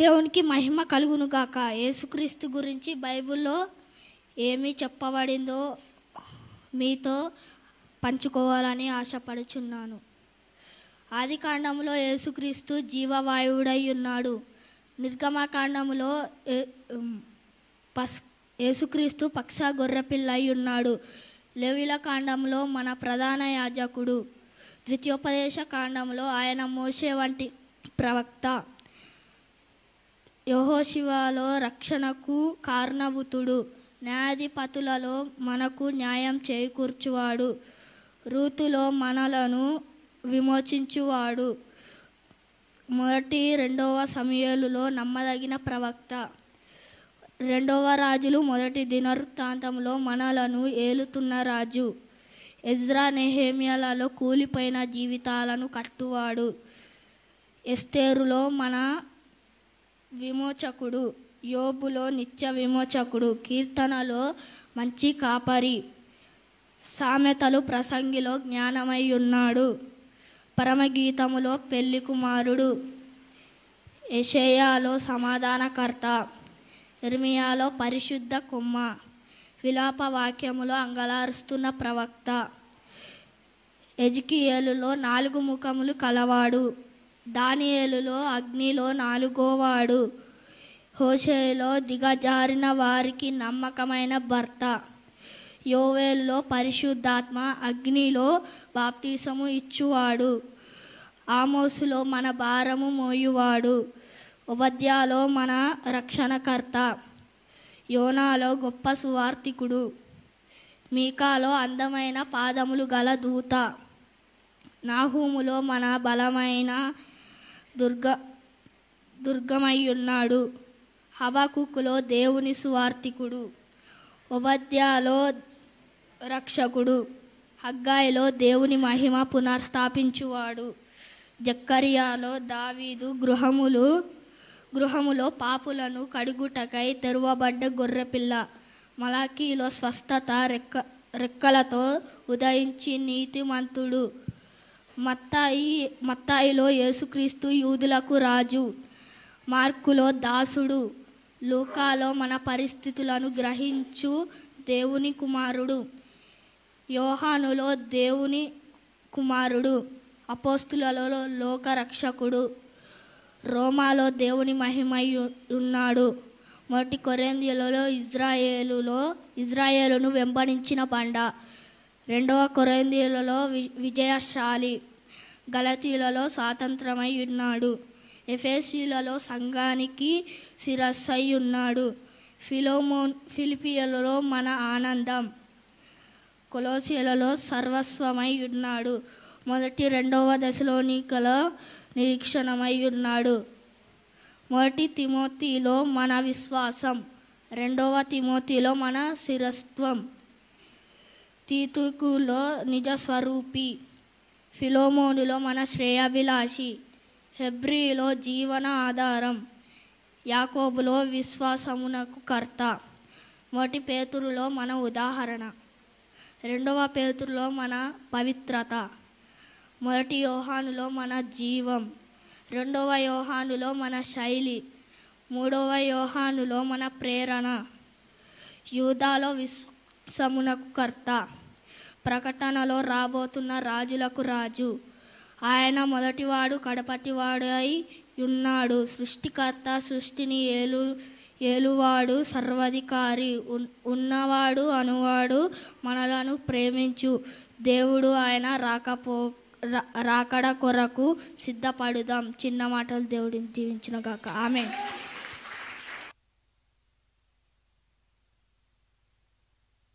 దేవునికి మహిమ కలుగునుగాక యేసుక్రీస్తు గురించి బైబిల్లో ఏమి చెప్పబడిందో మీతో పంచుకోవాలని ఆశపడుచున్నాను ఆది కాండంలో యేసుక్రీస్తు జీవవాయువుడై ఉన్నాడు నిర్గమకాండములో ఏ- ఉమ్, పస్ యేసుక్రీస్తు పక్ష గొర్రెపిల్ల అయి ఉన్నాడు లేవిల కాండంలో మన ప్రధాన యాజకుడు ద్వితీయోపదేశ కాండంలో ఆయన మోసే వంటి ప్రవక్త యహోశివాలో రక్షణకు కారణభూతుడు న్యాయాధిపతులలో మనకు న్యాయం చేకూర్చువాడు రూతులో మనలను విమోచించువాడు మొదటి రెండవ సమయాలులో నమ్మదగిన ప్రవక్త రెండవ రాజులు మొదటి దినవృత్తాంతంలో మనలను ఏలుతున్న రాజు ఎజ్రా నెహేమియాలలో కూలిపోయిన జీవితాలను కట్టువాడు ఎస్తేరులో మన విమోచకుడు యోబులో నిత్య విమోచకుడు కీర్తనలో మంచి కాపరి సామెతలు ప్రసంగిలో జ్ఞానమై ఉన్నాడు పరమగీతములో పెళ్లి కుమారుడు యెషయాలో సమాధానకర్త ఇర్మియాలో పరిశుద్ధ కొమ్మ విలాప వాక్యములో అంగలారుస్తున్న ప్రవక్త ఎజికియేలులో నాలుగు ముఖములు కలవాడు దానియేలులో అగ్నిలో నాలుగోవాడు హోషేలో దిగజారిన వారికి నమ్మకమైన భర్త యోవేలులో పరిశుద్ధాత్మ అగ్నిలో బాప్తీసము ఇచ్చువాడు ఆమోసులో మన భారము మోయువాడు ఉపద్యాలో మన రక్షణకర్త యోనాలో గొప్ప సువార్తికుడు మీకాలో అందమైన పాదములు గల దూత నాహూములో మన బలమైన దుర్గ దుర్గమై ఉన్నాడు హబకుకులో దేవుని సువార్తికుడు ఉపద్యాలో రక్షకుడు హగ్గాయిలో దేవుని మహిమ పునర్స్థాపించువాడు జక్కరియాలో దావీదు గృహములు గృహములో పాపులను కడుగుటకై తెరువబడ్డ గొర్రెపిల్ల మలాకీలో స్వస్థత రెక్క రెక్కలతో ఉదయించి నీతిమంతుడు మత్తాయి మత్తాయిలో యేసుక్రీస్తు యూదులకు రాజు మార్కులో దాసుడు లూకాలో మన పరిస్థితులను గ్రహించు దేవుని కుమారుడు యోహానులో దేవుని కుమారుడు అపోస్తులలో లోకరక్షకుడు రోమాలో దేవుని మహిమై ఉన్నాడు మొదటి కొరేంద్యులలో ఇజ్రాయేలులో ఇజ్రాయేలును వెంబడించిన బండ రెండవ కొరేంద్యులలో వి విజయశాలి గలతీలలో స్వాతంత్రమై ఉన్నాడు ఎఫేసీలలో సంఘానికి శిరస్సై ఉన్నాడు ఫిలోమోన్ ఫిలిపియలలో మన ఆనందం కొలోసియలలో సర్వస్వమై ఉన్నాడు మొదటి రెండవ దశలోనికలో నిరీక్షణమై ఉన్నాడు మొదటి తిమోతిలో మన విశ్వాసం రెండవ తిమోతిలో మన శిరస్త్వం తీతుకులో నిజ స్వరూపి ఫిలోమోనులో మన శ్రేయాభిలాషి హెబ్రిలో జీవన ఆధారం యాకోబులో విశ్వాసమునకు కర్త మొదటి పేతురులో మన ఉదాహరణ రెండవ పేతురులో మన పవిత్రత మొదటి యోహానులో మన జీవం రెండవ యోహానులో మన శైలి మూడవ యోహానులో మన ప్రేరణ యూదాలో విశ్వమునకు కర్త ప్రకటనలో రాబోతున్న రాజులకు రాజు ఆయన మొదటివాడు కడపటివాడు అయి ఉన్నాడు సృష్టికర్త సృష్టిని ఏలు ఏలువాడు సర్వాధికారి ఉన్- ఉన్నవాడు అనువాడు మనలను ప్రేమించు దేవుడు ఆయన రాకపో రా- రాకడ కొరకు సిద్ధపడుదాం చిన్న మాటలు దేవుడిని దీవించిన గాక ఆమె